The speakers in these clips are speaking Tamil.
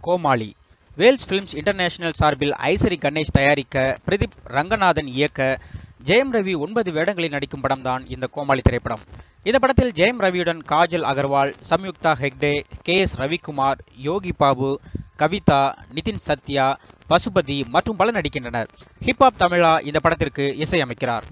கோமாளி வேல்ஸ் ஃபிலிம்ஸ் இன்டர்நேஷனல் சார்பில் ஐசரி கணேஷ் தயாரிக்க பிரதீப் ரங்கநாதன் இயக்க ஜெயம் ரவி ஒன்பது வேடங்களில் நடிக்கும் படம்தான் இந்த கோமாளி திரைப்படம் இந்த படத்தில் ஜெயம் ரவியுடன் காஜல் அகர்வால் சம்யுக்தா ஹெக்டே கே எஸ் ரவிக்குமார் யோகி பாபு கவிதா நிதின் சத்யா பசுபதி மற்றும் பலர் நடிக்கின்றனர் ஹிப்ஹாப் தமிழா இந்த படத்திற்கு இசையமைக்கிறார்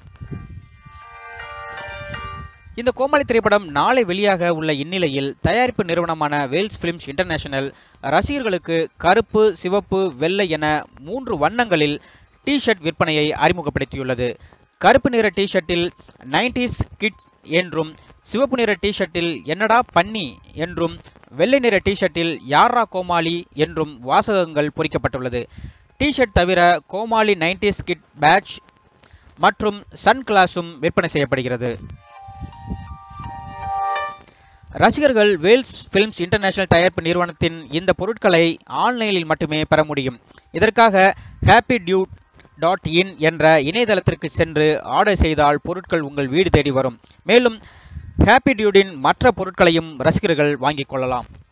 இந்த கோமாளி திரைப்படம் நாளை வெளியாக உள்ள இந்நிலையில் தயாரிப்பு நிறுவனமான வேல்ஸ் பிலிம்ஸ் இன்டர்நேஷனல் ரசிகர்களுக்கு கருப்பு சிவப்பு வெள்ளை என மூன்று வண்ணங்களில் டி ஷர்ட் விற்பனையை அறிமுகப்படுத்தியுள்ளது கருப்பு நிற டி ஷர்ட்டில் நைன்டிஸ் கிட்ஸ் என்றும் சிவப்பு நிற டி ஷர்ட்டில் என்னடா பன்னி என்றும் வெள்ளை நிற டி ஷர்ட்டில் யாரா கோமாளி என்றும் வாசகங்கள் பொறிக்கப்பட்டுள்ளது டி ஷர்ட் தவிர கோமாளி நைன்டிஸ் கிட் பேட்ச் மற்றும் சன் கிளாஸும் விற்பனை செய்யப்படுகிறது ரசிகர்கள் வேல்ஸ் பிலிம்ஸ் இன்டர்நேஷனல் தயாரிப்பு நிறுவனத்தின் இந்த பொருட்களை ஆன்லைனில் மட்டுமே பெற முடியும் இதற்காக ஹாப்பி டியூட் டாட் இன் என்ற இணையதளத்திற்கு சென்று ஆர்டர் செய்தால் பொருட்கள் உங்கள் வீடு தேடி வரும் மேலும் ஹாப்பி டியூடின் மற்ற பொருட்களையும் ரசிகர்கள் வாங்கிக் கொள்ளலாம்